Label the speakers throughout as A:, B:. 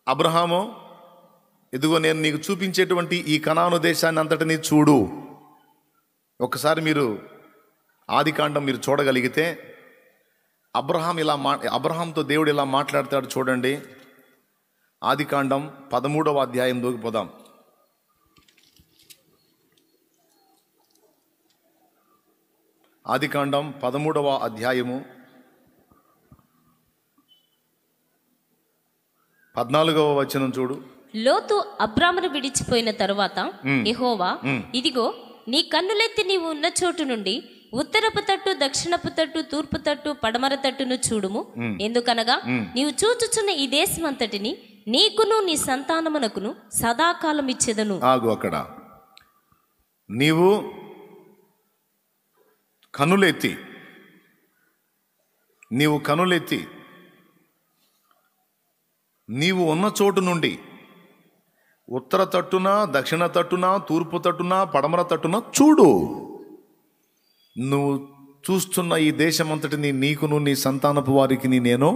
A: అబ్రహాము ఇదిగో నేను నీకు చూపించేటువంటి ఈ కనాను దేశాన్ని అంతటినీ చూడు ఒకసారి మీరు ఆదికాండం మీరు చూడగలిగితే అబ్రహాం ఇలా మా అబ్రహాంతో దేవుడు ఇలా మాట్లాడతాడు చూడండి ఆదికాండం పదమూడవ అధ్యాయం దూకిపోదాం ఆదికాండం పదమూడవ అధ్యాయము పద్నాలుగవ వచనం చూడు
B: లోతు అబ్రామును విడిచిపోయిన తరువాత యెహోవా ఇదిగో నీ కన్నులెత్తి నీవు ఉన్న చోటు నుండి ఉత్తరపు తట్టు దక్షిణపు తట్టు తూర్పు తట్టు పడమర తట్టును చూడుము ఎందుకనగా నీవు చూచుచున్న ఈ దేశమంతటిని నీకును నీ సంతానమునకును సదాకాలం ఇచ్చేదను
A: ఆగు అక్కడ నీవు కనులెత్తి నీవు కనులెత్తి నీవు ఉన్న చోటు నుండి ఉత్తర తట్టున దక్షిణ తట్టున తూర్పు తట్టున పడమర తట్టున చూడు నువ్వు చూస్తున్న ఈ దేశమంతటిని నీకును నీ సంతానపు వారికి నేను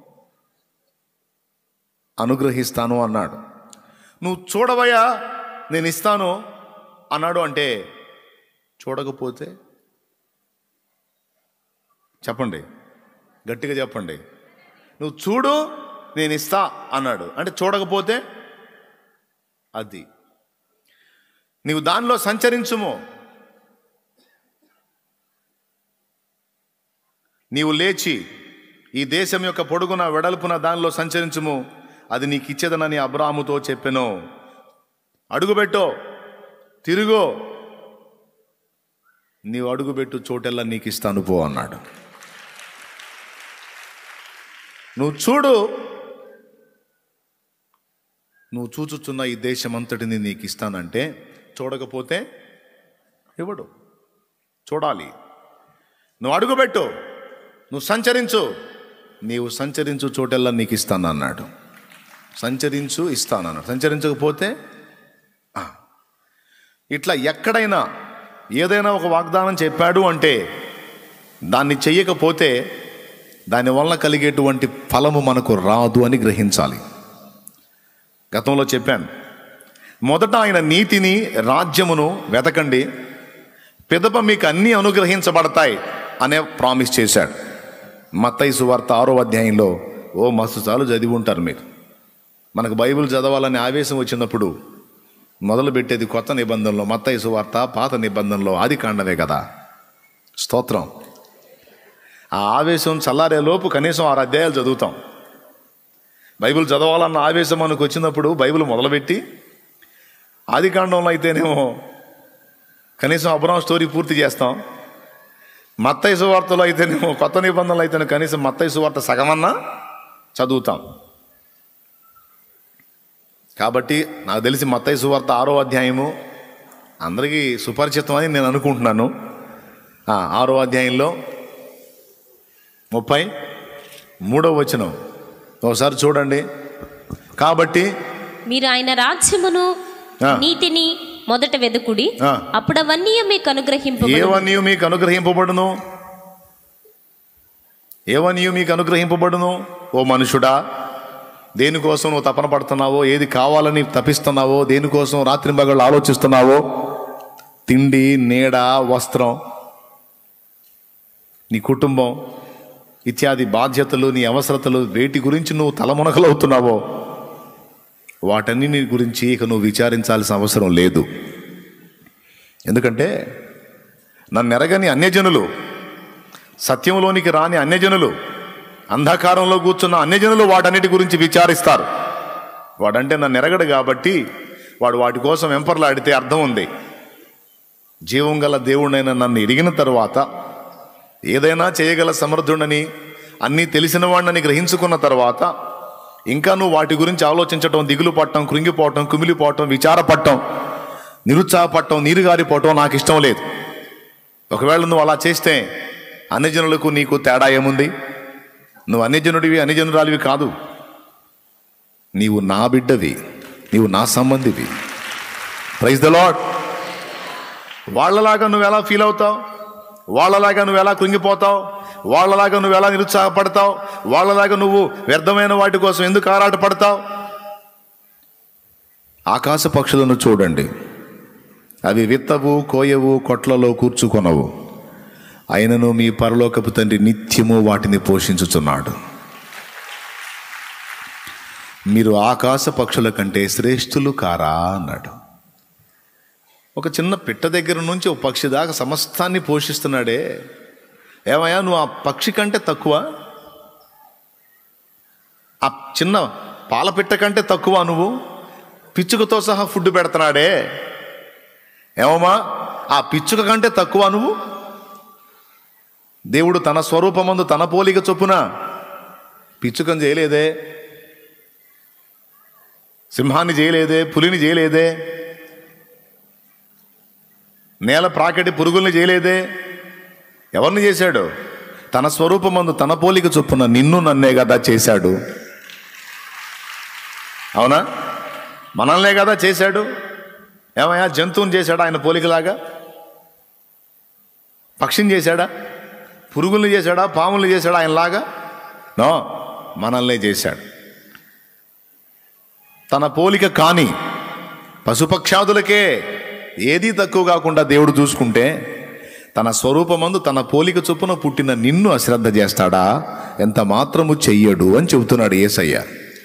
A: అనుగ్రహిస్తాను అన్నాడు నువ్వు చూడవయ్యా నేను ఇస్తాను అన్నాడు అంటే చూడకపోతే చెప్పండి గట్టిగా చెప్పండి నువ్వు చూడు నేను ఇస్తా అన్నాడు అంటే చూడకపోతే అది నీవు దానిలో సంచరించుము నీవు లేచి ఈ దేశం యొక్క పొడుగున వెడల్పున దానిలో సంచరించుము అది నీకు ఇచ్చేదనని అబ్రాముతో చెప్పెను అడుగుపెట్టో తిరుగో నీవు అడుగుపెట్టు చోటెల్లా నీకు ఇస్తాను పో అన్నాడు నువ్వు చూడు నువ్వు చూచుచున్న ఈ దేశం అంతటిని నీకు ఇస్తానంటే చూడకపోతే ఇవ్వడు చూడాలి నువ్వు అడుగుపెట్టు నువ్వు సంచరించు నీవు సంచరించు చోటెల్లా నీకు ఇస్తాను అన్నాడు సంచరించు ఇస్తాను అన్నాడు సంచరించకపోతే ఆ. ఇట్లా ఎక్కడైనా ఏదైనా ఒక వాగ్దానం చెప్పాడు అంటే దాన్ని చెయ్యకపోతే దానివల్ల కలిగేటువంటి ఫలము మనకు రాదు అని గ్రహించాలి గతంలో చెప్పాను మొదట ఆయన నీతిని రాజ్యమును వెతకండి పిదప మీకు అన్నీ అనుగ్రహించబడతాయి అనే ప్రామిస్ చేశాడు మత్తయి సువార్త ఆరో అధ్యాయంలో ఓ మస్తు చాలు చదివి ఉంటారు మీరు మనకు బైబిల్ చదవాలని ఆవేశం వచ్చినప్పుడు మొదలు పెట్టేది కొత్త నిబంధనలో మత్తయి సువార్త పాత నిబంధనలో ఆది కాండమే కదా స్తోత్రం ఆ ఆవేశం చల్లారే లోపు కనీసం ఆరు అధ్యాయాలు చదువుతాం బైబిల్ చదవాలన్న ఆవేశం మనకు వచ్చినప్పుడు బైబిల్ మొదలుపెట్టి ఆది కాండంలో అయితేనేమో కనీసం అబ్రాం స్టోరీ పూర్తి చేస్తాం మత్తయి సువార్తలో అయితేనేమో కొత్త నిబంధనలు అయితేనే కనీసం మత్తయి సువార్త సగమన్నా చదువుతాం కాబట్టి నాకు తెలిసి మత్తయి సువార్త ఆరో అధ్యాయము అందరికీ సుపరిచితం అని నేను అనుకుంటున్నాను ఆ, ఆరో అధ్యాయంలో ముప్పై మూడవ వచనం ఒకసారి చూడండి కాబట్టి
B: మీరు ఆయన రాజ్యమును
A: ఆ.
B: నీతిని మొదట వెదుకుడి
A: ఆ.
B: అప్పుడు అవన్నీ మీకు అనుగ్రహింప
A: ఏవన్నీ మీకు అనుగ్రహింపబడును ఏవన్నీ మీకు అనుగ్రహింపబడును ఓ మనుషుడా దేనికోసం నువ్వు తపన పడుతున్నావో ఏది కావాలని తపిస్తున్నావో దేనికోసం రాత్రింబగళ్ళు ఆలోచిస్తున్నావో తిండి నీడ వస్త్రం నీ కుటుంబం ఇత్యాది బాధ్యతలు నీ అవసరతలు వేటి గురించి నువ్వు తలమునకలవుతున్నావో వాటన్నిటి గురించి ఇక నువ్వు విచారించాల్సిన అవసరం లేదు ఎందుకంటే నన్ను ఎరగని అన్యజనులు సత్యంలోనికి రాని అన్యజనులు అంధకారంలో కూర్చున్న అన్యజనులు వాటన్నిటి గురించి విచారిస్తారు వాడంటే నన్ను ఎరగడు కాబట్టి వాడు వాటి కోసం వెంపర్లాడితే అర్థం ఉంది జీవం గల దేవుడైన నన్ను ఎరిగిన తరువాత ఏదైనా చేయగల సమర్థుడని అన్నీ తెలిసిన వాడిని గ్రహించుకున్న తర్వాత ఇంకా నువ్వు వాటి గురించి ఆలోచించటం దిగులు పట్టడం కృంగిపోవటం కుమిలిపోవటం విచారపడటం నిరుత్సాహపడటం నీరుగారిపోవటం నాకు ఇష్టం లేదు ఒకవేళ నువ్వు అలా చేస్తే అన్యజనులకు నీకు తేడా ఏముంది నువ్వు అన్యజనుడివి అన్యజనురాలివి కాదు నీవు నా బిడ్డవి నీవు నా సంబంధివి ప్రైజ్ ద లాడ్ వాళ్ళలాగా నువ్వు ఎలా ఫీల్ అవుతావు వాళ్ళలాగా నువ్వు ఎలా కృంగిపోతావు వాళ్ళలాగా నువ్వు ఎలా నిరుత్సాహపడతావు వాళ్ళలాగా నువ్వు వ్యర్థమైన వాటి కోసం ఎందుకు ఆరాటపడతావు ఆకాశ పక్షులను చూడండి అవి విత్తవు కోయవు కొట్లలో కూర్చుకొనవు అయినను మీ పరలోకపు తండ్రి నిత్యము వాటిని పోషించుచున్నాడు మీరు ఆకాశ పక్షుల కంటే శ్రేష్ఠులు కారా అన్నాడు ఒక చిన్న పిట్ట దగ్గర నుంచి ఒక పక్షి దాకా సమస్తాన్ని పోషిస్తున్నాడే ఏమయ్యా నువ్వు ఆ పక్షి కంటే తక్కువ ఆ చిన్న పాల పిట్ట కంటే తక్కువ నువ్వు పిచ్చుకతో సహా ఫుడ్ పెడుతున్నాడే ఏమమ్మా ఆ పిచ్చుక కంటే తక్కువ నువ్వు దేవుడు తన స్వరూపమందు తన పోలిక చొప్పున పిచ్చుకం చేయలేదే సింహాన్ని చేయలేదే పులిని చేయలేదే నేల ప్రాకటి పురుగుల్ని చేయలేదే ఎవరిని చేశాడు తన స్వరూపమందు తన పోలిక చొప్పున నిన్ను నన్నే కదా చేశాడు అవునా మనల్నే కదా చేశాడు ఏమయ్యా జంతువుని చేశాడా ఆయన పోలికలాగా పక్షిని చేశాడా పురుగుల్ని చేశాడా పాముల్ని చేశాడా ఆయనలాగా నో మనల్నే చేశాడు తన పోలిక కాని పశుపక్షాదులకే ఏదీ తక్కువ కాకుండా దేవుడు చూసుకుంటే తన స్వరూపమందు తన పోలిక చొప్పున పుట్టిన నిన్ను అశ్రద్ధ చేస్తాడా ఎంత మాత్రము చెయ్యడు అని చెబుతున్నాడు ఏసయ్య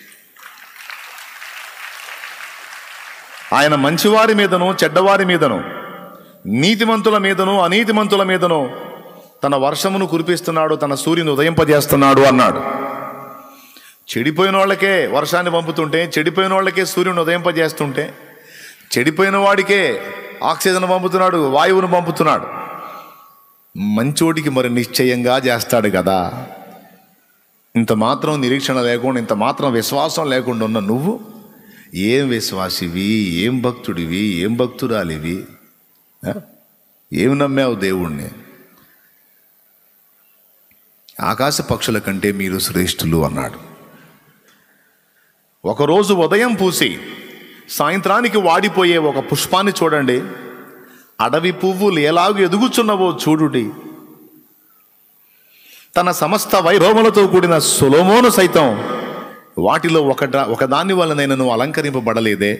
A: ఆయన మంచివారి మీదను చెడ్డవారి మీదను నీతిమంతుల మీదను అనీతిమంతుల మీదను తన వర్షమును కురిపిస్తున్నాడు తన సూర్యుని ఉదయింపజేస్తున్నాడు అన్నాడు చెడిపోయిన వాళ్ళకే వర్షాన్ని పంపుతుంటే చెడిపోయిన వాళ్ళకే సూర్యుని ఉదయింపజేస్తుంటే చెడిపోయిన వాడికే ఆక్సిజన్ పంపుతున్నాడు వాయువును పంపుతున్నాడు మంచోడికి మరి నిశ్చయంగా చేస్తాడు కదా ఇంత మాత్రం నిరీక్షణ లేకుండా ఇంత మాత్రం విశ్వాసం లేకుండా ఉన్న నువ్వు ఏం విశ్వాసివి ఏం భక్తుడివి ఏం భక్తురాలివి ఆ? ఏం నమ్మావు దేవుణ్ణి ఆకాశ పక్షుల కంటే మీరు శ్రేష్ఠులు అన్నాడు ఒకరోజు ఉదయం పూసి సాయంత్రానికి వాడిపోయే ఒక పుష్పాన్ని చూడండి అడవి పువ్వులు ఎలాగూ ఎదుగుచున్నవో చూడుడి తన సమస్త వైభవములతో కూడిన సొలోమోను సైతం వాటిలో ఒక ఒకదాని వలనైనను అలంకరింపబడలేదే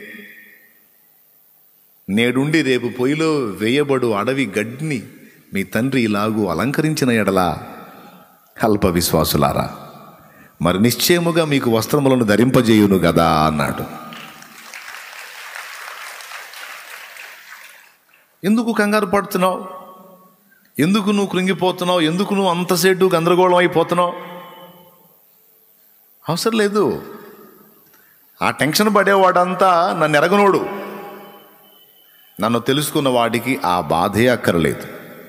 A: నేడుండి రేపు పొయ్యిలో వేయబడు అడవి గడ్డిని మీ తండ్రి ఇలాగూ అలంకరించిన ఎడలా అల్ప విశ్వాసులారా మరి నిశ్చయముగా మీకు వస్త్రములను ధరింపజేయును గదా అన్నాడు ఎందుకు కంగారు పడుతున్నావు ఎందుకు నువ్వు కృంగిపోతున్నావు ఎందుకు నువ్వు అంతసేటు గందరగోళం అయిపోతున్నావు అవసరం లేదు ఆ టెన్షన్ పడేవాడంతా నన్ను ఎరగనోడు నన్ను తెలుసుకున్న వాడికి ఆ బాధే అక్కర్లేదు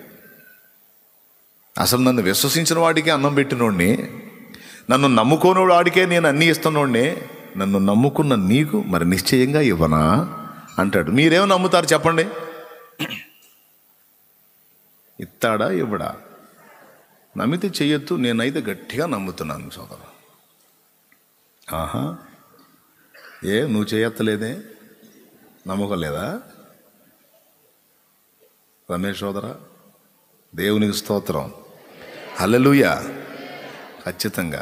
A: అసలు నన్ను విశ్వసించిన వాడికి అన్నం పెట్టినోడిని నన్ను నమ్ముకోని వాడికే నేను అన్నీ ఇస్తున్నోడిని నన్ను నమ్ముకున్న నీకు మరి నిశ్చయంగా ఇవ్వనా అంటాడు మీరేమో నమ్ముతారు చెప్పండి ఇస్తాడా ఇవ్వడా నమ్మితే చెయ్యొద్దు నేనైతే గట్టిగా నమ్ముతున్నాను సోదరు ఆహా ఏ నువ్వు చేయత్తలేదే నమ్మకం లేదా రమేష్ సోదరా దేవునికి స్తోత్రం హల్లెలూయ ఖచ్చితంగా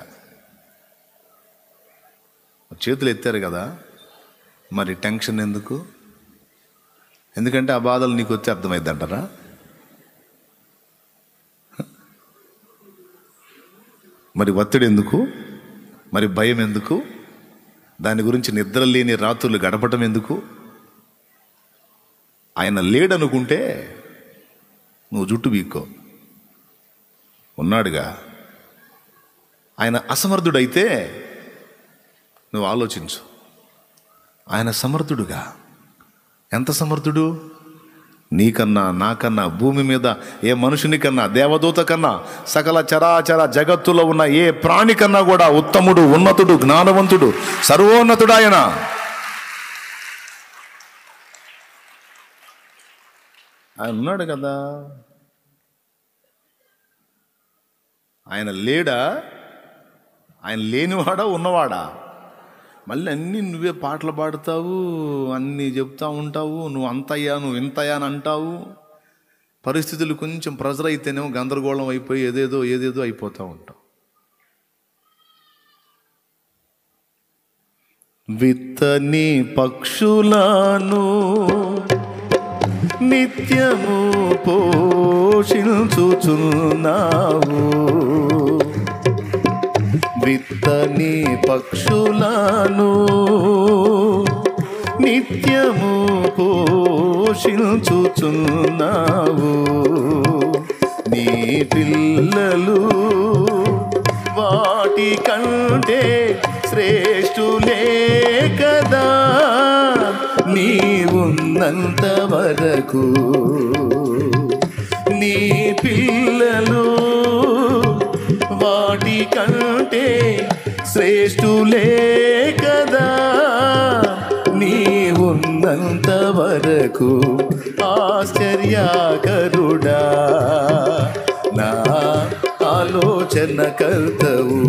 A: చేతులు ఎత్తారు కదా మరి టెన్షన్ ఎందుకు ఎందుకంటే ఆ బాధలు నీకు వచ్చి అర్థమైంది అంటారా మరి ఒత్తిడి ఎందుకు మరి భయం ఎందుకు దాని గురించి నిద్ర లేని రాత్రులు గడపటం ఎందుకు ఆయన లేడనుకుంటే నువ్వు జుట్టు బీక్కో ఉన్నాడుగా ఆయన అసమర్థుడైతే నువ్వు ఆలోచించు ఆయన సమర్థుడుగా ఎంత సమర్థుడు నీకన్నా నాకన్నా భూమి మీద ఏ మనుషుని కన్నా దేవదూత కన్నా సకల చరాచర జగత్తులో ఉన్న ఏ ప్రాణి కన్నా కూడా ఉత్తముడు ఉన్నతుడు జ్ఞానవంతుడు సర్వోన్నతుడు ఆయన ఆయన ఉన్నాడు కదా ఆయన లేడా ఆయన లేనివాడా ఉన్నవాడా మళ్ళీ అన్నీ నువ్వే పాటలు పాడుతావు అన్నీ చెప్తా ఉంటావు నువ్వు అంతయ్యా నువ్వు ఇంతయ్యా అని అంటావు పరిస్థితులు కొంచెం ప్రెజర్ అయితేనేమో గందరగోళం అయిపోయి ఏదేదో ఏదేదో అయిపోతూ ఉంటావు విత్తని పక్షులను నిత్యము పోషించుచున్నావు విత్తని పక్షులను నిత్యము పోషించుచున్నావు నీ పిల్లలు వాటి కంటే శ్రేష్ఠులే కదా నీవున్నంత వరకు నీ పిల్లలు వాటి కంటే శ్రేష్ఠులే కదా నీవున్నంత వరకు ఆశ్చర్యకరుడా నా ఆలోచన కర్తవు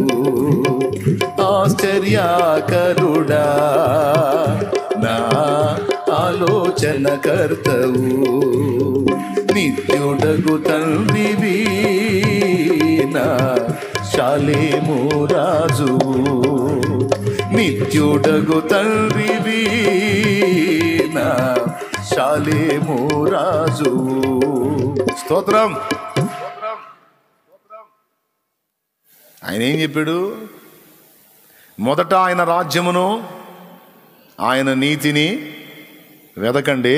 A: ఆశ్చర్యకరుడా నా ఆలోచన కర్తవు నిత్యుడగు తండ్రివి నా శాలేము రాజు నిత్యుడగు తండ్రివి నా శాలేము రాజు స్తోత్రం ఆయన ఏం చెప్పాడు మొదట ఆయన రాజ్యమును ఆయన నీతిని వెదకండి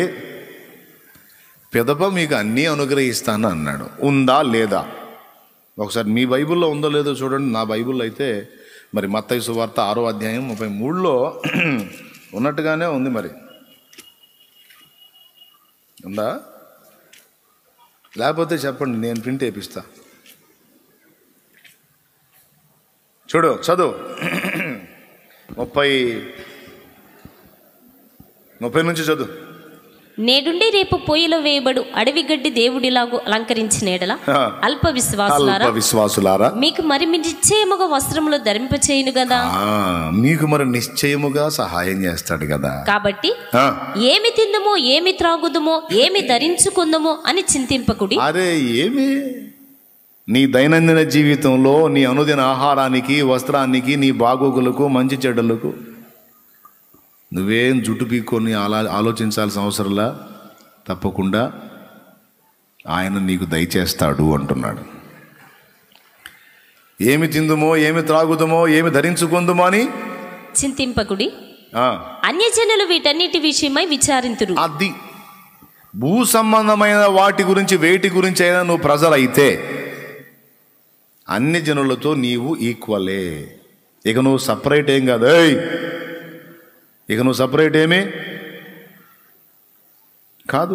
A: పెదప మీకు అన్నీ అనుగ్రహిస్తాను అన్నాడు ఉందా లేదా ఒకసారి మీ బైబిల్లో ఉందో లేదో చూడండి నా బైబిల్లో అయితే మరి మత్తయి సువార్త ఆరో అధ్యాయం ముప్పై మూడులో ఉన్నట్టుగానే ఉంది మరి ఉందా లేకపోతే చెప్పండి నేను ప్రింట్ వేపిస్తా చూడు చదువు ముప్పై ముప్పై నుంచి చదువు
B: నేడుండి రేపు పొయ్యిలో వేయబడు అడవి గడ్డి దేవుడిలాగు అలంకరించిన ఎడల
A: ఆ.
B: అల్ప విశ్వాసులారా
A: అల్ప విశ్వాసులారా
B: మీకు మరి మీ నిశ్చయముగా వస్త్రములు ధరింపచేయును కదా
A: ఆ, మీకు మరి నిశ్చయముగా సహాయం చేస్తాడు కదా
B: కాబట్టి
A: ఆ,
B: ఏమి తిందుమో ఏమి త్రాగుదుమో ఏమి ధరించుకుందుమో అని చింతింపకుడి
A: అరే ఏమి నీ దైనందిన జీవితంలో నీ అనుదిన ఆహారానికి వస్త్రానికి నీ బాగోగులకు మంచి చెడ్డలకు నువ్వేం జుట్టు పీక్కొని ఆలా ఆలోచించాల్సిన అవసరంలా తప్పకుండా ఆయన నీకు దయచేస్తాడు అంటున్నాడు ఏమి తిందుమో ఏమి త్రాగుదమో ఏమి ధరించుకుందుమో అని
B: చింతింపకుడి
A: ఆ,
B: అన్యజనులు వీటన్నిటి విషయమై విచారింతురు
A: అది భూ సంబంధమైన వాటి గురించి వేటి గురించి అయినా నువ్వు ప్రజలు అయితే అన్ని జనులతో నీవు ఈక్వలే ఇక నువ్వు సపరేట్ ఏం కాదు ఏయ్ ఇక నువ్వు సపరేట్ ఏమి కాదు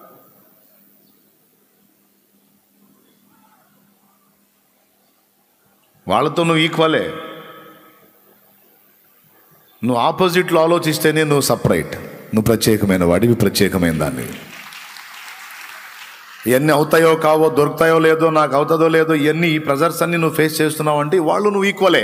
A: వాళ్ళతో నువ్వు ఈక్వలే నువ్వు ఆపోజిట్లో ఆలోచిస్తేనే నువ్వు సపరేట్ నువ్వు ప్రత్యేకమైన వాడివి ప్రత్యేకమైన దాన్ని ఇవన్నీ అవుతాయో కావో దొరుకుతాయో లేదో నాకు అవుతుందో లేదో ఇవన్నీ ఈ ప్రెజర్స్ అన్ని నువ్వు ఫేస్ చేస్తున్నావు అంటే వాళ్ళు నువ్వు ఈక్వలే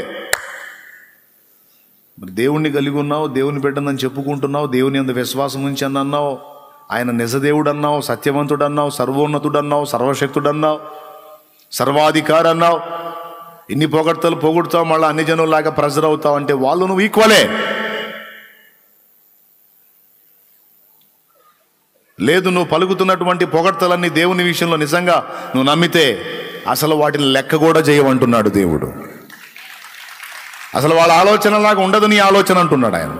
A: మరి దేవుణ్ణి కలిగి ఉన్నావు దేవుని బిడ్డనని చెప్పుకుంటున్నావు దేవుని అందు విశ్వాసం ఉంచి అని అన్నావు ఆయన నిజదేవుడు అన్నావు సత్యవంతుడు అన్నావు సర్వోన్నతుడు అన్నావు సర్వశక్తుడు అన్నావు సర్వాధికారి అన్నావు ఇన్ని పొగడ్తలు పొగుడుతావు మళ్ళీ అన్ని జనుల్లాగా ప్రెజర్ అవుతావు అంటే వాళ్ళు నువ్వు ఈక్వలే లేదు నువ్వు పలుకుతున్నటువంటి పొగడ్తలన్నీ దేవుని విషయంలో నిజంగా నువ్వు నమ్మితే అసలు వాటిని లెక్క కూడా చేయమంటున్నాడు దేవుడు అసలు వాళ్ళ ఆలోచనలాగా ఉండదు నీ ఆలోచన అంటున్నాడు ఆయన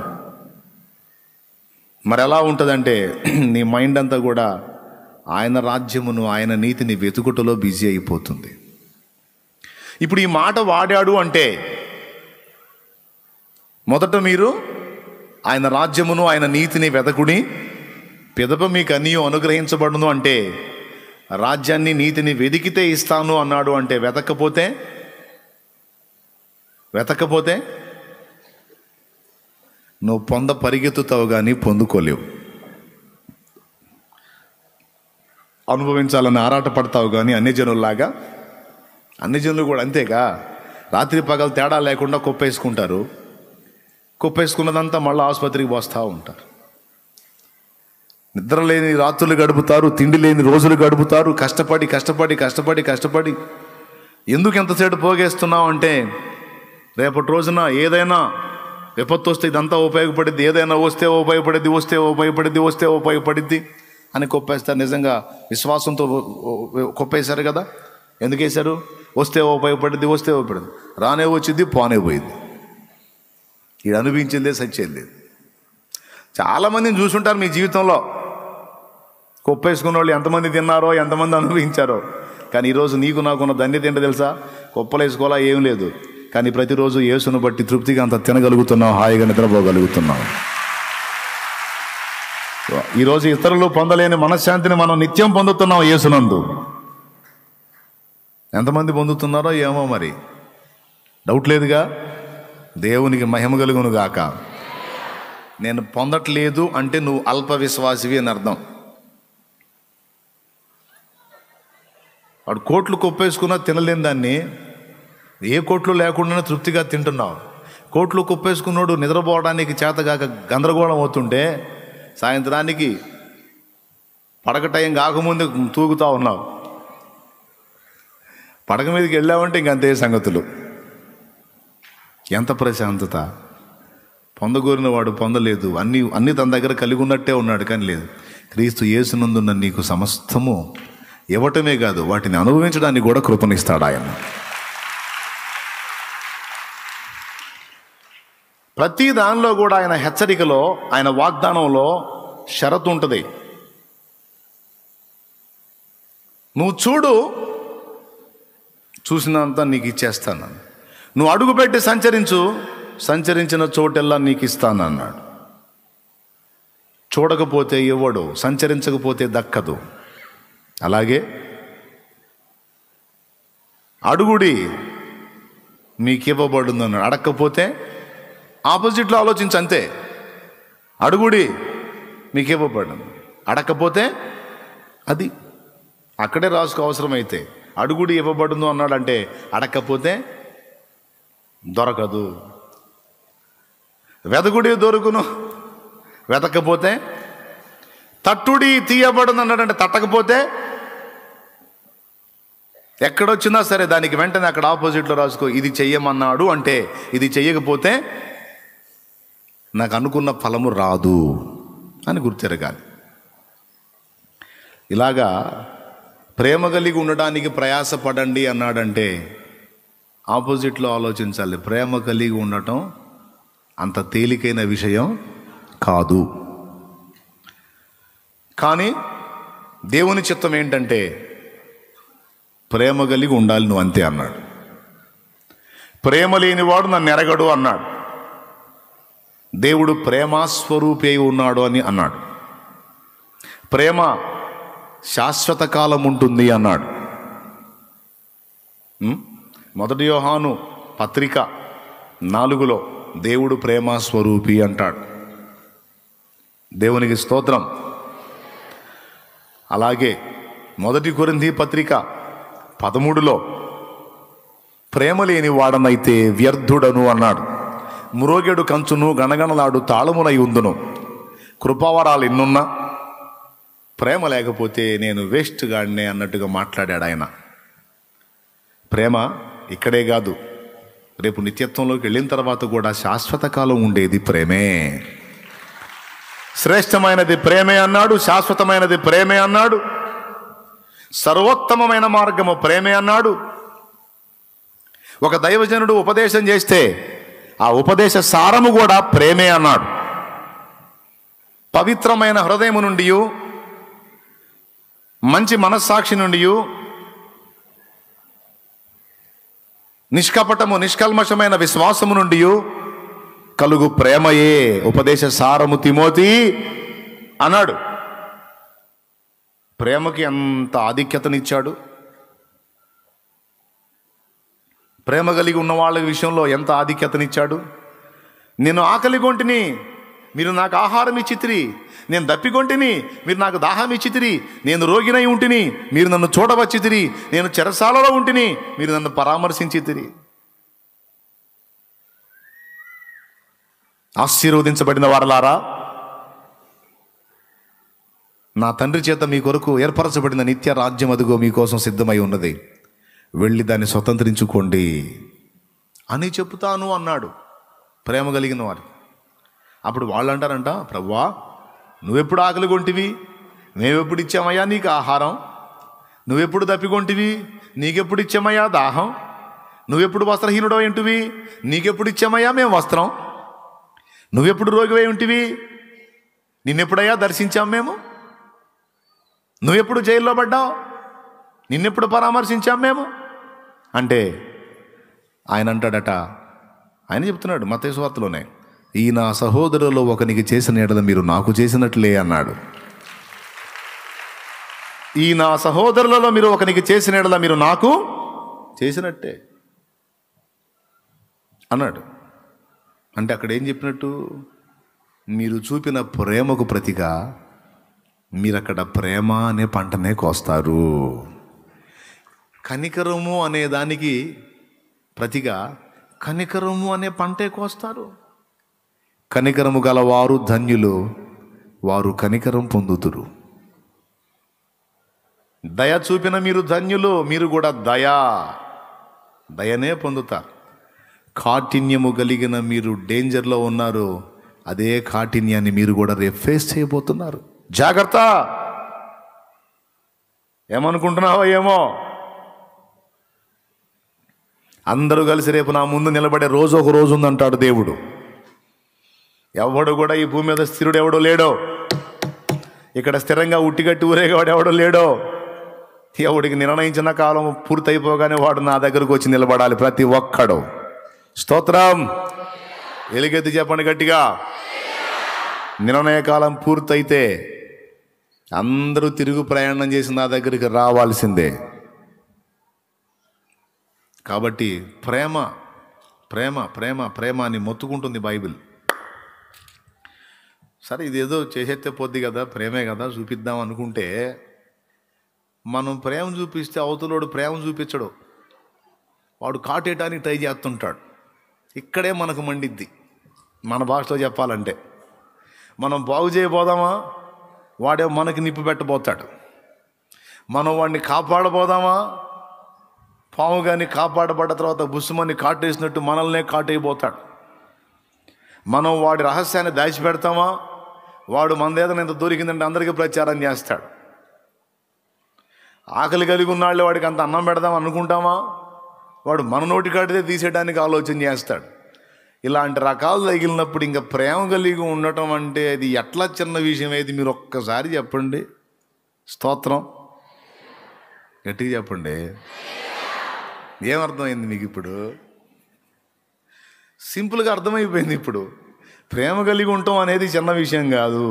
A: మరి ఎలా ఉంటుందంటే నీ మైండ్ అంతా కూడా ఆయన రాజ్యమును ఆయన నీతిని వెతుకుటలో బిజీ అయిపోతుంది ఇప్పుడు ఈ మాట వాడాడు అంటే మొదట మీరు ఆయన రాజ్యమును ఆయన నీతిని వెతకుడి పిదప మీకు అన్నీ అనుగ్రహించబడును అంటే రాజ్యాన్ని నీతిని వెదికితే ఇస్తాను అన్నాడు అంటే వెతకపోతే వెతకపోతే నువ్వు పొంద పరిగెత్తుతావు కానీ పొందుకోలేవు అనుభవించాలని ఆరాట పడతావు కానీ అన్ని జనుల్లాగా అన్ని జనులు కూడా అంతేగా రాత్రి పగలు తేడా లేకుండా కుప్పేసుకుంటారు కుప్పేసుకున్నదంతా మళ్ళీ ఆసుపత్రికి పోస్తూ ఉంటారు నిద్ర లేని రాత్రులు గడుపుతారు తిండి లేని రోజులు గడుపుతారు కష్టపడి కష్టపడి కష్టపడి కష్టపడి ఎందుకు ఎంతసేపు పోగేస్తున్నావు అంటే రేపటి రోజున ఏదైనా విపత్తు వస్తే ఇదంతా ఉపయోగపడిద్ది ఏదైనా వస్తే ఉపయోగపడిద్ది వస్తే ఉపయోగపడిద్ది వస్తే ఉపయోగపడిద్ది అని కొప్పేస్తారు నిజంగా విశ్వాసంతో కొప్పేశారు కదా ఎందుకు వేశారు వస్తే ఉపయోగపడిద్ది వస్తే ఉపయోగపడింది రానే వచ్చింది పోనే పోయింది ఇది అనిపించిందే సచ్చేది చాలామందిని చూసుంటారు మీ జీవితంలో కుప్పేసుకున్న వాళ్ళు ఎంతమంది తిన్నారో ఎంతమంది అనుభవించారో కానీ ఈరోజు నీకు నాకున్న ధన్యత ఏంటో తెలుసా కుప్పలేసుకోవాలా ఏం లేదు కానీ ప్రతిరోజు యేసును బట్టి తృప్తిగా అంత తినగలుగుతున్నాం హాయిగా నిద్రపోగలుగుతున్నాం ఈరోజు ఇతరులు పొందలేని మనశ్శాంతిని మనం నిత్యం పొందుతున్నాం యేసునందు ఎంతమంది పొందుతున్నారో ఏమో మరి డౌట్ లేదుగా దేవునికి మహిమ కలుగును గాక నేను పొందట్లేదు అంటే నువ్వు అల్ప విశ్వాసివి అని అర్థం వాడు కోట్లు కొప్పేసుకున్నా తినలేని దాన్ని ఏ కోట్లు లేకుండా తృప్తిగా తింటున్నావు కోట్లు కుప్పేసుకున్నాడు నిద్రపోవడానికి చేతగాక గందరగోళం అవుతుంటే సాయంత్రానికి పడక టైం కాకముందే తూగుతా ఉన్నావు పడక మీదకి వెళ్ళావంటే ఇంకంతే సంగతులు ఎంత ప్రశాంతత పొందగోరిన వాడు పొందలేదు అన్ని అన్ని తన దగ్గర కలిగి ఉన్నట్టే ఉన్నాడు కానీ లేదు క్రీస్తు యేసునందున్న నీకు సమస్తము ఇవ్వటమే కాదు వాటిని అనుభవించడానికి కూడా కృపనిస్తాడు ఆయన ప్రతి దానిలో కూడా ఆయన హెచ్చరికలో ఆయన వాగ్దానంలో షరతు ఉంటుంది నువ్వు చూడు చూసినంత నీకు ఇచ్చేస్తాను నువ్వు అడుగుపెట్టి సంచరించు సంచరించిన చోటెల్లా నీకు ఇస్తాను అన్నాడు చూడకపోతే ఇవ్వడు సంచరించకపోతే దక్కదు అలాగే అడుగుడి మీకు ఇవ్వబడుతుంది అన్నాడు అడగకపోతే ఆపోజిట్లో ఆలోచించు అంతే అడుగుడి మీకు ఇవ్వబడింది అడగకపోతే అది అక్కడే రాసుకో అవసరమైతే అడుగుడి ఇవ్వబడును అన్నాడంటే అడగకపోతే దొరకదు వెదగుడి దొరుకును వెతకపోతే తట్టుడి తీయబడును అన్నాడంటే తట్టకపోతే ఎక్కడొచ్చినా సరే దానికి వెంటనే అక్కడ ఆపోజిట్లో రాసుకో ఇది చెయ్యమన్నాడు అంటే ఇది చెయ్యకపోతే నాకు అనుకున్న ఫలము రాదు అని గుర్తెరగాలి ఇలాగా ప్రేమ కలిగి ఉండడానికి ప్రయాసపడండి అన్నాడంటే ఆపోజిట్లో ఆలోచించాలి ప్రేమ కలిగి ఉండటం అంత తేలికైన విషయం కాదు కానీ దేవుని చిత్తం ఏంటంటే ప్రేమ కలిగి ఉండాలి నువ్వు అంతే అన్నాడు ప్రేమ లేనివాడు నన్ను ఎరగడు అన్నాడు దేవుడు ప్రేమాస్వరూపి అయి ఉన్నాడు అని అన్నాడు ప్రేమ శాశ్వత కాలం ఉంటుంది అన్నాడు ఉం? మొదటి యోహాను పత్రిక నాలుగులో దేవుడు ప్రేమాస్వరూపి అంటాడు దేవునికి స్తోత్రం అలాగే మొదటి కొరింథీ పత్రిక పదమూడులో ప్రేమ లేని వాడనైతే వ్యర్థుడను అన్నాడు మ్రోగెడు కంచును గణగణలాడు తాళమునై ఉందును కృపావరాలు ఎన్నున్నా ప్రేమ లేకపోతే నేను వేస్ట్ గాడినే అన్నట్టుగా మాట్లాడాడు ఆయన ప్రేమ ఇక్కడే కాదు రేపు నిత్యత్వంలోకి వెళ్ళిన తర్వాత కూడా శాశ్వత కాలం ఉండేది ప్రేమే శ్రేష్టమైనది ప్రేమే అన్నాడు శాశ్వతమైనది ప్రేమే అన్నాడు సర్వోత్తమమైన మార్గము ప్రేమే అన్నాడు ఒక దైవజనుడు ఉపదేశం చేస్తే ఆ ఉపదేశ సారము కూడా ప్రేమే అన్నాడు పవిత్రమైన హృదయము నుండి మంచి మనస్సాక్షి నుండి నిష్కపటము నిష్కల్మషమైన విశ్వాసము నుండి కలుగు ప్రేమయే ఉపదేశ సారము తిమోతి అన్నాడు ప్రేమకి ఎంత ఆధిక్యతనిచ్చాడు ప్రేమ కలిగి ఉన్న వాళ్ళ విషయంలో ఎంత ఆధిక్యతనిచ్చాడు నేను ఆకలి కొంటిని మీరు నాకు ఆహారం ఇచ్చితిరి నేను దప్పికొంటిని మీరు నాకు దాహం ఇచ్చితిరి నేను రోగినై ఉంటిని మీరు నన్ను చూడవచ్చితిరి నేను చెరసాలలో ఉంటిని మీరు నన్ను పరామర్శించితిరి ఆశీర్వదించబడిన వారలారా నా తండ్రి చేత మీ కొరకు ఏర్పరచబడిన నిత్య రాజ్యం అదుగో మీకోసం సిద్ధమై ఉన్నది వెళ్ళి దాన్ని స్వతంత్రించుకోండి అని చెప్తాను అన్నాడు ప్రేమ కలిగిన వారు అప్పుడు వాళ్ళు అంటారంట ప్రభువా నువ్వెప్పుడు ఆకలి కొంటివి మేమెప్పుడు ఇచ్చామయ్యా నీకు ఆహారం నువ్వెప్పుడు దప్పికొంటివి నీకెప్పుడు ఇచ్చామయ్యా దాహం నువ్వెప్పుడు వస్త్రహీనుడో ఏంటివి నీకెప్పుడు ఇచ్చామయ్యా మేము వస్త్రం నువ్వెప్పుడు రోగివై ఉంటివి నిన్నెప్పుడయ్యా దర్శించాం మేము నువ్వెప్పుడు జైల్లో పడ్డావు నిన్నెప్పుడు పరామర్శించాం మేము అంటే ఆయన అంటాడట ఆయన చెప్తున్నాడు మతేశ్వార్తలోనే ఈ నా సహోదరులో ఒకనికి చేసిన ఎడల మీరు నాకు చేసినట్లే అన్నాడు ఈ నా సహోదరులలో మీరు ఒకనికి చేసిన ఎడల మీరు నాకు చేసినట్టే అన్నాడు అంటే అక్కడ ఏం చెప్పినట్టు మీరు చూపిన ప్రేమకు ప్రతిగా మీరు అక్కడ ప్రేమ అనే పంటనే కోస్తారు కనికరము అనే దానికి ప్రతిగా కనికరము అనే పంటే కోస్తారు కనికరము గలవారు ధన్యులు వారు కనికరం పొందుతురు దయ చూపిన మీరు ధన్యులు మీరు కూడా దయా దయనే పొందుతారు కాఠిన్యము కలిగిన మీరు డేంజర్లో ఉన్నారు అదే కాఠిన్యాన్ని మీరు కూడా రేపు ఫేస్ చేయబోతున్నారు జాగ్రత్త ఏమనుకుంటున్నావో ఏమో అందరూ కలిసి రేపు నా ముందు నిలబడే రోజు ఒక రోజు ఉందంటాడు దేవుడు ఎవడు కూడా ఈ భూమి మీద స్థిరుడు ఎవడో లేడో ఇక్కడ స్థిరంగా ఉట్టిగట్టి ఊరేగవాడు ఎవడో లేడో ఎవడికి నిర్ణయించిన కాలం పూర్తయిపోగానే వాడు నా దగ్గరకు వచ్చి నిలబడాలి ప్రతి ఒక్కడు స్తోత్రం ఎలుగెత్తి చెప్పండి గట్టిగా నిర్ణయ కాలం పూర్తయితే అందరూ తిరుగు ప్రయాణం చేసి నా దగ్గరికి రావాల్సిందే కాబట్టి ప్రేమ ప్రేమ ప్రేమ ప్రేమ అని మొత్తుకుంటుంది బైబిల్ సరే ఇదేదో చేసేస్తే పోద్ది కదా ప్రేమే కదా చూపిద్దాం అనుకుంటే మనం ప్రేమ చూపిస్తే అవతలోడు ప్రేమ చూపించడు వాడు కాటేయటానికి ట్రై చేస్తుంటాడు ఇక్కడే మనకు మండిద్ది మన భాషలో చెప్పాలంటే మనం బాగు చేయబోదామా వాడే మనకి నిప్పు పెట్టబోతాడు మనం వాడిని కాపాడబోదామా పాము కానీ కాపాడబడ్డ తర్వాత బుస్సుమని కాటేసినట్టు మనల్నే కాటేయబోతాడు మనం వాడి రహస్యాన్ని దాచిపెడతామా వాడు మన ఏదైనా ఇంత దొరికిందంటే అందరికీ ప్రచారం చేస్తాడు ఆకలి కలిగి ఉన్నాళ్ళు వాడికి అంత అన్నం పెడదాం అనుకుంటామా వాడు మన నోటి కాటిదే తీసేయడానికి ఆలోచన చేస్తాడు ఇలాంటి రకాలు తగిలినప్పుడు ఇంకా ప్రేమ కలిగి ఉండటం అంటే అది ఎట్లా చిన్న విషయం ఏది మీరు ఒక్కసారి చెప్పండి స్తోత్రం గట్టిగా చెప్పండి ఏమర్థమైంది మీకు ఇప్పుడు సింపుల్గా అర్థమైపోయింది ఇప్పుడు ప్రేమ కలిగి ఉండటం అనేది చిన్న విషయం కాదు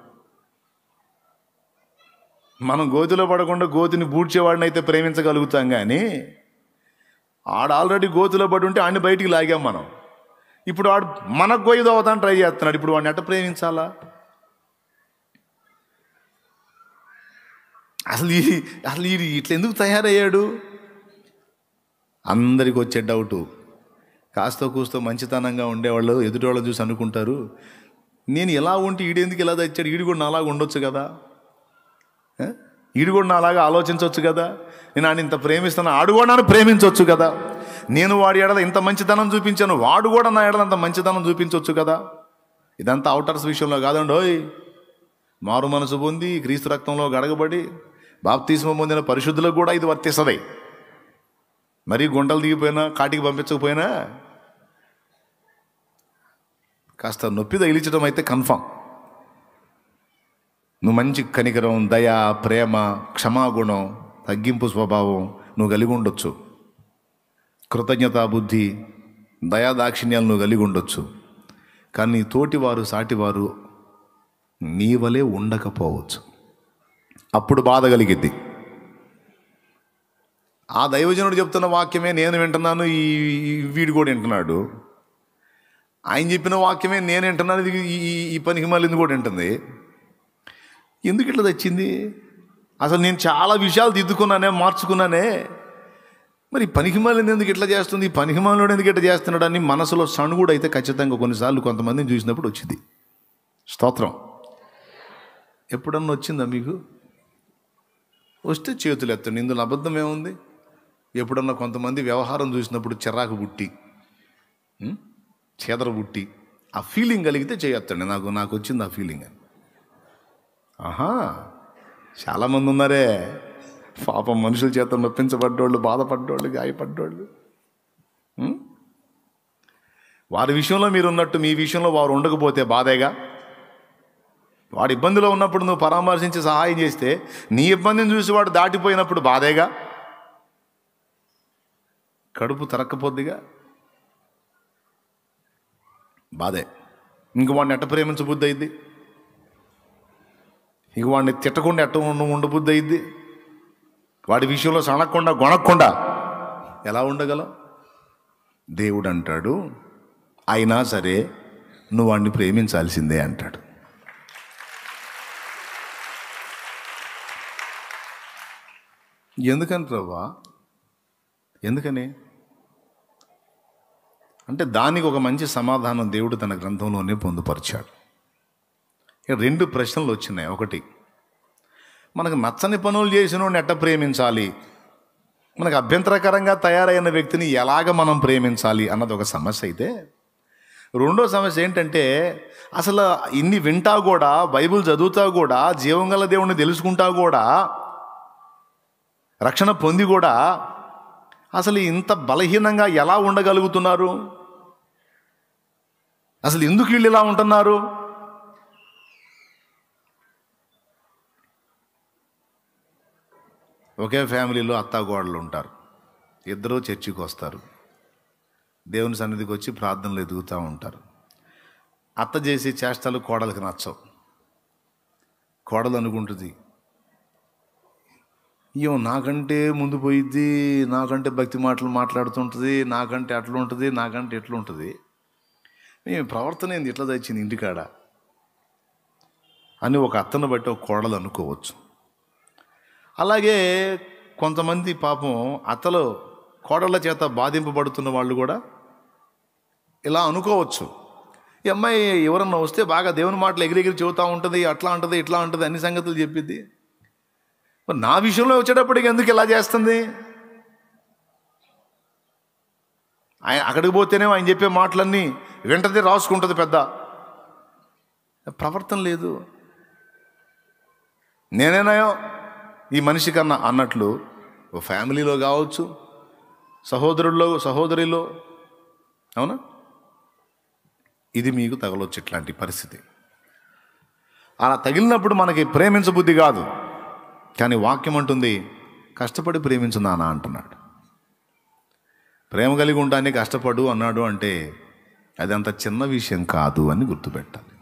A: మనం గోతిలో పడకుండా గోతిని బూడ్చేవాడిని అయితే ప్రేమించగలుగుతాం కానీ ఆడ ఆల్రెడీ గోతిలో పడి ఉంటే ఆడిని బయటికి లాగాం మనం ఇప్పుడు ఆడు మనకు గొయ్యి దోవతాను ట్రై చేస్తున్నాడు ఇప్పుడు వాడిని ఎట్ట ప్రేమించాలా అసలు ఈ అసలు ఈ ఇట్లా ఎందుకు తయారయ్యాడు అందరికి వచ్చే డౌటు కాస్త కూస్తో మంచితనంగా ఉండేవాళ్ళు ఎదుటివాళ్ళు చూసి అనుకుంటారు నేను ఎలా ఉంటే ఈడెందుకు ఇలా తెచ్చాడు ఈడు కూడా నాలాగా ఉండొచ్చు కదా ఏ? ఈడు కూడా నాలాగా ఆలోచించవచ్చు కదా నేను ఆయన ఇంత ప్రేమిస్తాను ఆడు కూడా నన్ను ప్రేమించవచ్చు కదా నేను వాడి ఎడల ఇంత మంచితనం చూపించాను వాడు కూడా నా ఎడల అంత మంచితనం చూపించవచ్చు కదా ఇదంతా అవుటర్స్ విషయంలో కాదండి ఓయ్ మారు మనసు పొంది క్రీస్తు రక్తంలో గడగబడి బాప్తీస్మ పొందిన పరిశుద్ధులకు కూడా ఇది వర్తిస్తుంది మరీ గుంటలు దిగిపోయినా కాటికి పంపించకపోయినా కాస్త నొప్పి తగిలించడం అయితే కన్ఫామ్ నువ్వు మంచి కనికరం దయ ప్రేమ క్షమాగుణం తగ్గింపు స్వభావం నువ్వు కలిగి ఉండొచ్చు కృతజ్ఞతా బుద్ధి దయా దాక్షిణ్యాలు నువ్వు కలిగి ఉండొచ్చు కానీ తోటివారు సాటివారు నీ వలే ఉండకపోవచ్చు అప్పుడు బాధ కలిగిద్ది ఆ దైవజనుడు చెప్తున్న వాక్యమే నేను వింటున్నాను ఈ ఈ వీడు కూడా వింటున్నాడు ఆయన చెప్పిన వాక్యమే నేను వింటున్నాను ఇది ఈ- ఈ- ఈ పనికి మళ్ళీ కూడా వింటుంది ఎందుకు ఇట్లా తెచ్చింది అసలు నేను చాలా విషయాలు దిద్దుకున్నానే మార్చుకున్నానే మరి పనికి మాలింది ఎందుకు ఇట్లా చేస్తుంది ఈ పనికి మాలినోడు ఎందుకు ఇట్లా చేస్తున్నాడు అని మనసులో సణుగుడు అయితే ఖచ్చితంగా కొన్నిసార్లు కొంతమందిని చూసినప్పుడు వచ్చింది స్తోత్రం ఎప్పుడన్నా వచ్చిందా మీకు వస్తే చేతులు ఎత్తండి ఇందులో అబద్ధం ఏముంది ఎప్పుడన్నా కొంతమంది వ్యవహారం చూసినప్పుడు చిరాకు బుట్టి ఉం? చేదర బుట్టి ఆ ఫీలింగ్ కలిగితే చేయొచ్చండి నాకు నాకు వచ్చింది ఆ ఫీలింగ్ అని ఆహా చాలామంది ఉన్నారే పాపం మనుషుల చేత నొప్పించబడ్డోళ్ళు బాధపడ్డోళ్ళు గాయపడ్డోళ్ళు ఉం? వారి విషయంలో మీరు ఉన్నట్టు మీ విషయంలో వారు ఉండకపోతే బాధేగా వాడు ఇబ్బందిలో ఉన్నప్పుడు నువ్వు పరామర్శించి సహాయం చేస్తే నీ ఇబ్బందిని చూసి వాడు దాటిపోయినప్పుడు బాధేగా కడుపు తరక్కపోద్దిగా బాధే ఇంక వాడిని ఎట్ట ప్రేమించబుద్ధి అయింది ఇక వాడిని తిట్టకుండా ఎట్ట ఉండ ఉండబుద్ధి అయింది వాడి విషయంలో సనక్కుండా గొనక్కుండా ఎలా ఉండగలం దేవుడు అంటాడు అయినా సరే నువ్వు వాడిని ప్రేమించాల్సిందే అంటాడు ఎందుకని ప్రభా ఎందుకని అంటే దానికి ఒక మంచి సమాధానం దేవుడు తన గ్రంథంలోనే పొందుపరిచాడు ఇక రెండు ప్రశ్నలు వచ్చినాయి ఒకటి మనకు నచ్చని పనులు చేసిన ఎట్ట ప్రేమించాలి మనకు అభ్యంతరకరంగా తయారైన వ్యక్తిని ఎలాగ మనం ప్రేమించాలి అన్నది ఒక సమస్య అయితే రెండో సమస్య ఏంటంటే అసలు ఇన్ని వింటా కూడా బైబిల్ చదువుతా కూడా జీవం గల దేవుణ్ణి తెలుసుకుంటా కూడా రక్షణ పొంది కూడా అసలు ఇంత బలహీనంగా ఎలా ఉండగలుగుతున్నారు అసలు ఎందుకు వీళ్ళు ఇలా ఉంటున్నారు ఒకే ఫ్యామిలీలో అత్తాగోడలు ఉంటారు ఇద్దరూ చర్చికి వస్తారు దేవుని సన్నిధికి వచ్చి ప్రార్థనలు ఎదుగుతూ ఉంటారు అత్త చేసే చేష్టలు కోడలికి నచ్చవు కోడలు అనుకుంటుంది అయ్యో నాకంటే ముందు పోయిద్ది నాకంటే భక్తి మాటలు మాట్లాడుతుంటుంది నాకంటే అట్లా ఉంటుంది నాకంటే ఎట్లా ఉంటుంది మేము ప్రవర్తన ఏంది ఇట్లా తెచ్చింది ఇంటికాడ అని ఒక అత్తను బట్టి ఒక కోడలు అనుకోవచ్చు అలాగే కొంతమంది పాపం అత్తలో కోడళ్ళ చేత బాధింపబడుతున్న వాళ్ళు కూడా ఇలా అనుకోవచ్చు ఈ అమ్మాయి ఎవరన్నా వస్తే బాగా దేవుని మాటలు ఎగిరెగిరి చెబుతూ ఉంటుంది అట్లా ఉంటుంది ఇట్లా ఉంటుంది అన్ని సంగతులు చెప్పిద్ది మరి నా విషయంలో వచ్చేటప్పటికి ఎందుకు ఇలా చేస్తుంది ఆయన అక్కడికి పోతేనే ఆయన చెప్పే మాటలన్నీ వెంటనే రాసుకుంటుంది పెద్ద ప్రవర్తన లేదు నేనేనాయో ఈ మనిషి కన్నా అన్నట్లు ఓ ఫ్యామిలీలో కావచ్చు సహోదరుల్లో సహోదరిలో అవునా ఇది మీకు తగలొచ్చు ఇట్లాంటి పరిస్థితి అలా తగిలినప్పుడు మనకి ప్రేమించబుద్ధి కాదు కానీ వాక్యం అంటుంది కష్టపడి ప్రేమించు నాన్న అంటున్నాడు ప్రేమ కలిగి ఉంటానే కష్టపడు అన్నాడు అంటే అది అంత చిన్న విషయం కాదు అని గుర్తుపెట్టాలి